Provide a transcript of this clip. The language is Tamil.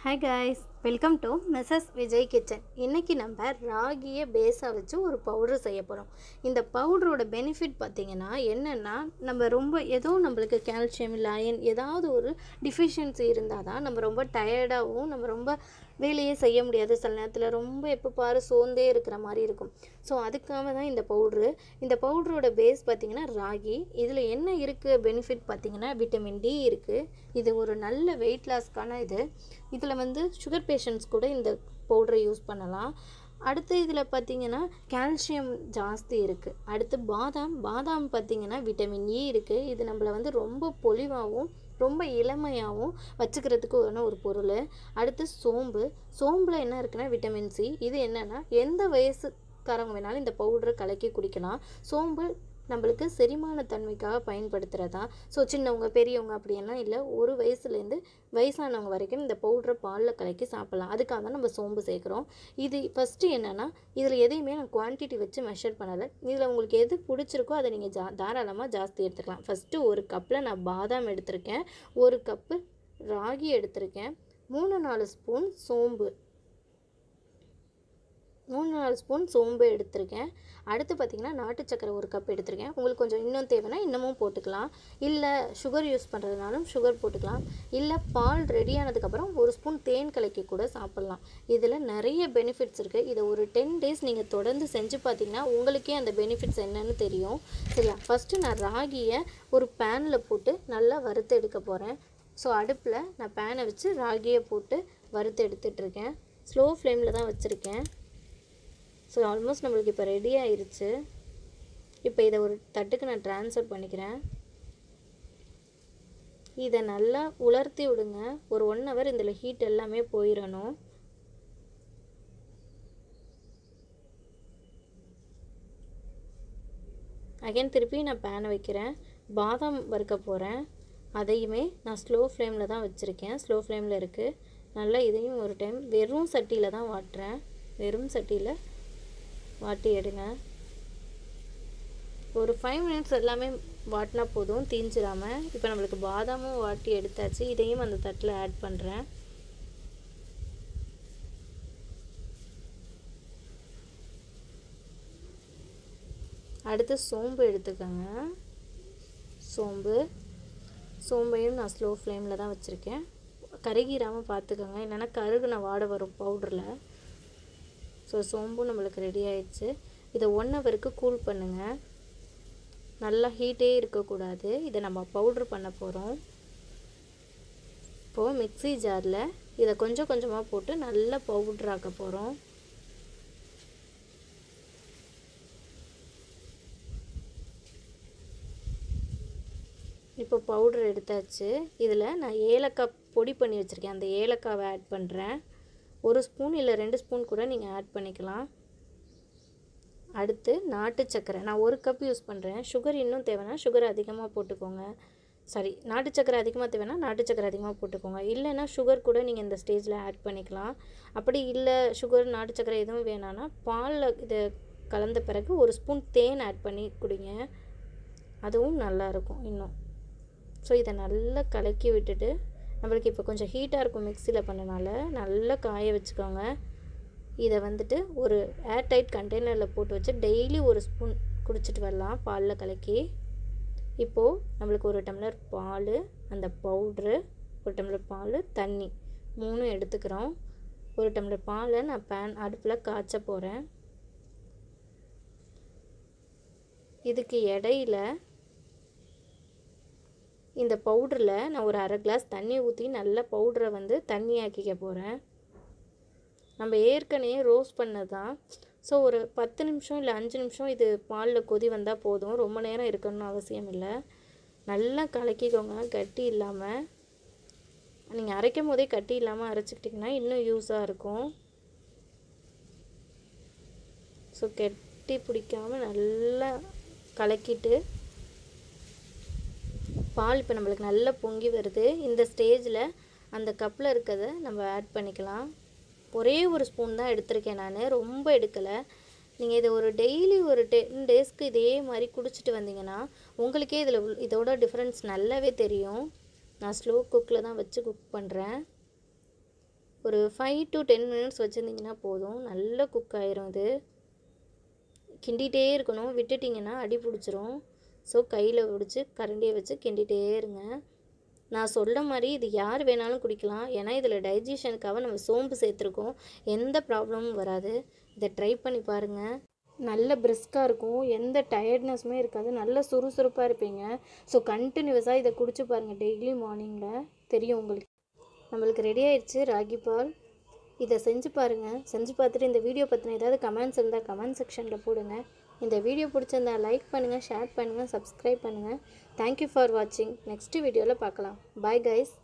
hi guys welcome to Mrs Vijay kitchen இன்றைக்கி நம்ம ராகியை பேஸாக வச்சு ஒரு பவுடர் செய்ய போகிறோம் இந்த பவுடரோட பெனிஃபிட் பார்த்திங்கன்னா என்னென்னா நம்ம ரொம்ப ஏதோ நம்மளுக்கு கால்சியம் இல்லை அயன் ஏதாவது ஒரு டிஃபிஷியன்சி இருந்தால் தான் நம்ம ரொம்ப டயர்டாகவும் நம்ம ரொம்ப வேலையே செய்ய முடியாது சில நேரத்தில் ரொம்ப எப்போ பாரு சோர்ந்தே இருக்கிற மாதிரி இருக்கும் ஸோ அதுக்காக தான் இந்த பவுட்ரு இந்த பவுடரோட பேஸ் பார்த்திங்கன்னா ராகி இதில் என்ன இருக்குது பெனிஃபிட் பார்த்திங்கன்னா விட்டமின் டி இருக்குது இது ஒரு நல்ல வெயிட் லாஸ்க்கான இது இதில் வந்து சுகர் பேஷண்ட்ஸ் கூட இந்த பவுடரை யூஸ் பண்ணலாம் அடுத்து இதில் பார்த்தீங்கன்னா கால்சியம் ஜாஸ்தி இருக்குது அடுத்து பாதாம் பாதாம் பார்த்தீங்கன்னா விட்டமின் இ இருக்குது இது நம்மளை வந்து ரொம்ப பொலிவாகவும் ரொம்ப இளமையாகவும் வச்சுக்கிறதுக்கு ஒரு ஒரு பொருள் அடுத்து சோம்பு சோம்பில் என்ன இருக்குன்னா விட்டமின் சி இது என்னென்னா எந்த வயசுக்காரங்க வேணாலும் இந்த பவுடரை கலக்கி குடிக்கலாம் சோம்பு நம்மளுக்கு செரிமான தன்மைக்காக பயன்படுத்துகிறதா ஸோ சின்னவங்க பெரியவங்க அப்படியெல்லாம் இல்லை ஒரு வயசுலேருந்து வயசானவங்க வரைக்கும் இந்த பவுடரை பாலில் கலக்கி சாப்பிட்லாம் அதுக்காக தான் நம்ம சோம்பு சேர்க்குறோம் இது ஃபஸ்ட்டு என்னென்னா இதில் எதையுமே நான் குவான்டிட்டி வச்சு மெஷர் பண்ணலை இதில் உங்களுக்கு எது பிடிச்சிருக்கோ அதை நீங்கள் ஜா தாராளமாக ஜாஸ்தி எடுத்துக்கலாம் ஃபஸ்ட்டு ஒரு கப்பில் நான் பாதாம் எடுத்திருக்கேன் ஒரு கப்பு ராகி எடுத்திருக்கேன் மூணு நாலு ஸ்பூன் சோம்பு மூணு நாலு ஸ்பூன் சோம்பு எடுத்திருக்கேன் அடுத்து பார்த்திங்கன்னா நாட்டு சக்கரை ஒரு கப் எடுத்திருக்கேன் உங்களுக்கு கொஞ்சம் இன்னும் தேவைன்னா இன்னமும் போட்டுக்கலாம் இல்லை சுகர் யூஸ் பண்ணுறதுனாலும் சுகர் போட்டுக்கலாம் இல்லை பால் ரெடி ஆனதுக்கப்புறம் ஒரு ஸ்பூன் தேன் கலக்கி கூட சாப்பிட்லாம் இதில் நிறைய பெனிஃபிட்ஸ் இருக்குது இதை ஒரு டென் டேஸ் நீங்கள் தொடர்ந்து செஞ்சு பார்த்தீங்கன்னா உங்களுக்கே அந்த பெனிஃபிட்ஸ் என்னன்னு தெரியும் சரியா ஃபஸ்ட்டு நான் ராகியை ஒரு பேனில் போட்டு நல்லா வறுத்து எடுக்க போகிறேன் ஸோ அடுப்பில் நான் பேனை வச்சு ராகியை போட்டு வறுத்து எடுத்துகிட்ருக்கேன் ஸ்லோ ஃப்ளேமில் தான் வச்சுருக்கேன் ஸோ ஆல்மோஸ்ட் நம்மளுக்கு இப்போ ரெடி ஆயிருச்சு இப்போ இதை ஒரு தட்டுக்கு நான் ட்ரான்ஸ்ஃபர் பண்ணிக்கிறேன் இதை நல்லா உலர்த்தி விடுங்க ஒரு ஒன் ஹவர் இதில் ஹீட் எல்லாமே போயிடணும் அகைன் திருப்பி நான் பேனை வைக்கிறேன் பாதாம் வறுக்க போகிறேன் அதையுமே நான் ஸ்லோ ஃப்ளேமில் தான் வச்சுருக்கேன் ஸ்லோ ஃப்ளேமில் இருக்குது நல்லா இதையும் ஒரு டைம் வெறும் சட்டியில் தான் வாட்டுறேன் வெறும் சட்டியில் வாட்டி எடுங்க ஒரு ஃபைவ் மினிட்ஸ் எல்லாமே வாட்டினா போதும் தீஞ்சிடாமல் இப்போ நம்மளுக்கு பாதாமும் வாட்டி எடுத்தாச்சு இதையும் அந்த தட்டில் ஆட் பண்ணுறேன் அடுத்து சோம்பு எடுத்துக்கோங்க சோம்பு சோம்பையும் நான் ஸ்லோ ஃப்ளேமில் தான் வச்சுருக்கேன் கருகிராமல் பார்த்துக்கோங்க இல்லைன்னா கருகுன வாடை வரும் பவுடரில் ஸோ சோம்பும் நம்மளுக்கு ரெடி ஆயிடுச்சு இதை ஒன் ஹவருக்கு கூல் பண்ணுங்கள் நல்லா ஹீட்டே இருக்கக்கூடாது இதை நம்ம பவுட்ரு பண்ண போகிறோம் இப்போது மிக்ஸி ஜாரில் இதை கொஞ்சம் கொஞ்சமாக போட்டு நல்லா பவுட்ராக்க போகிறோம் இப்போ பவுட்ரு எடுத்தாச்சு இதில் நான் ஏலக்காய் பொடி பண்ணி வச்சுருக்கேன் அந்த ஏலக்காவை ஆட் பண்ணுறேன் ஒரு ஸ்பூன் இல்லை ரெண்டு ஸ்பூன் கூட நீங்கள் ஆட் பண்ணிக்கலாம் அடுத்து நாட்டு சக்கரை நான் ஒரு கப் யூஸ் பண்ணுறேன் சுகர் இன்னும் தேவைன்னா சுகர் அதிகமாக போட்டுக்கோங்க சாரி நாட்டு சக்கரை அதிகமாக தேவைன்னா நாட்டு சக்கரை அதிகமாக போட்டுக்கோங்க இல்லைன்னா சுகர் கூட நீங்கள் இந்த ஸ்டேஜில் ஆட் பண்ணிக்கலாம் அப்படி இல்லை சுகர் நாட்டு சக்கரை எதுவும் வேணான்னா பாலில் இதை கலந்த பிறகு ஒரு ஸ்பூன் தேன் ஆட் பண்ணி குடிங்க அதுவும் நல்லாயிருக்கும் இன்னும் ஸோ இதை நல்லா கலக்கி விட்டுட்டு நம்மளுக்கு இப்போ கொஞ்சம் ஹீட்டாக இருக்கும் மிக்சியில் பண்ணனால நல்லா காய வச்சுக்கோங்க இதை வந்துட்டு ஒரு ஏர்டைட் கண்டெய்னரில் போட்டு வச்சு டெய்லி ஒரு ஸ்பூன் குடிச்சிட்டு வரலாம் பாலில் கலக்கி இப்போது நம்மளுக்கு ஒரு டம்ளர் பால் அந்த பவுட்ரு ஒரு டம்ளர் பால் தண்ணி மூணும் எடுத்துக்கிறோம் ஒரு டம்ளர் பாலை நான் பேன் அடுப்பில் காய்ச்ச போகிறேன் இதுக்கு இடையில இந்த பவுடரில் நான் ஒரு அரை கிளாஸ் தண்ணி ஊற்றி நல்லா பவுடரை வந்து தண்ணி ஆக்கிக்க போகிறேன் நம்ம ஏற்கனவே ரோஸ்ட் பண்ணது தான் ஸோ ஒரு பத்து நிமிஷம் இல்லை அஞ்சு நிமிஷம் இது பாலில் கொதி வந்தால் போதும் ரொம்ப நேரம் இருக்கணும்னு அவசியம் இல்லை நல்லா கலக்கிக்கோங்க கட்டி இல்லாமல் நீங்கள் அரைக்கும் போதே கட்டி இல்லாமல் அரைச்சிக்கிட்டிங்கன்னா இன்னும் யூஸாக இருக்கும் ஸோ கெட்டி பிடிக்காமல் நல்லா கலக்கிட்டு பால் இப்போ நம்மளுக்கு நல்லா பொங்கி வருது இந்த ஸ்டேஜில் அந்த கப்பில் இருக்கிறத நம்ம ஆட் பண்ணிக்கலாம் ஒரே ஒரு ஸ்பூன் தான் எடுத்திருக்கேன் நான் ரொம்ப எடுக்கலை நீங்கள் இதை ஒரு டெய்லி ஒரு டென் டேஸ்க்கு இதே மாதிரி குடிச்சிட்டு வந்தீங்கன்னா உங்களுக்கே இதில் இதோட டிஃப்ரென்ஸ் நல்லாவே தெரியும் நான் ஸ்லோ குக்கில் தான் வச்சு குக் பண்ணுறேன் ஒரு ஃபைவ் டு டென் மினிட்ஸ் வச்சுருந்தீங்கன்னா போதும் நல்லா குக் ஆயிரும் இது கிண்டிகிட்டே இருக்கணும் விட்டுட்டிங்கன்னா அடி பிடிச்சிரும் ஸோ கையில் பிடிச்சி கரண்டியை வச்சு கிண்டிகிட்டே இருங்க நான் சொல்ல மாதிரி இது யார் வேணாலும் குடிக்கலாம் ஏன்னா இதில் டைஜஷனுக்காக நம்ம சோம்பு சேர்த்துருக்கோம் எந்த ப்ராப்ளமும் வராது இதை ட்ரை பண்ணி பாருங்கள் நல்ல பிரிஸ்காக இருக்கும் எந்த டயர்ட்னஸுமே இருக்காது நல்ல சுறுசுறுப்பாக இருப்பீங்க ஸோ கண்டினியூஸாக இதை குடிச்சு பாருங்கள் டெய்லி மார்னிங்கில் தெரியும் உங்களுக்கு நம்மளுக்கு ரெடி ஆயிடுச்சு ராகி பால் இதை செஞ்சு பாருங்கள் செஞ்சு பார்த்துட்டு இந்த வீடியோ பற்றின ஏதாவது கமெண்ட்ஸ் இருந்தால் கமெண்ட் செக்ஷனில் போடுங்க இந்த வீடியோ பிடிச்சிருந்தா லைக் பண்ணுங்கள் ஷேர் பண்ணுங்கள் சப்ஸ்கிரைப் பண்ணுங்கள் தேங்க்யூ ஃபார் வாட்சிங் நெக்ஸ்ட் வீடியோவில் பார்க்கலாம் பாய் கைஸ்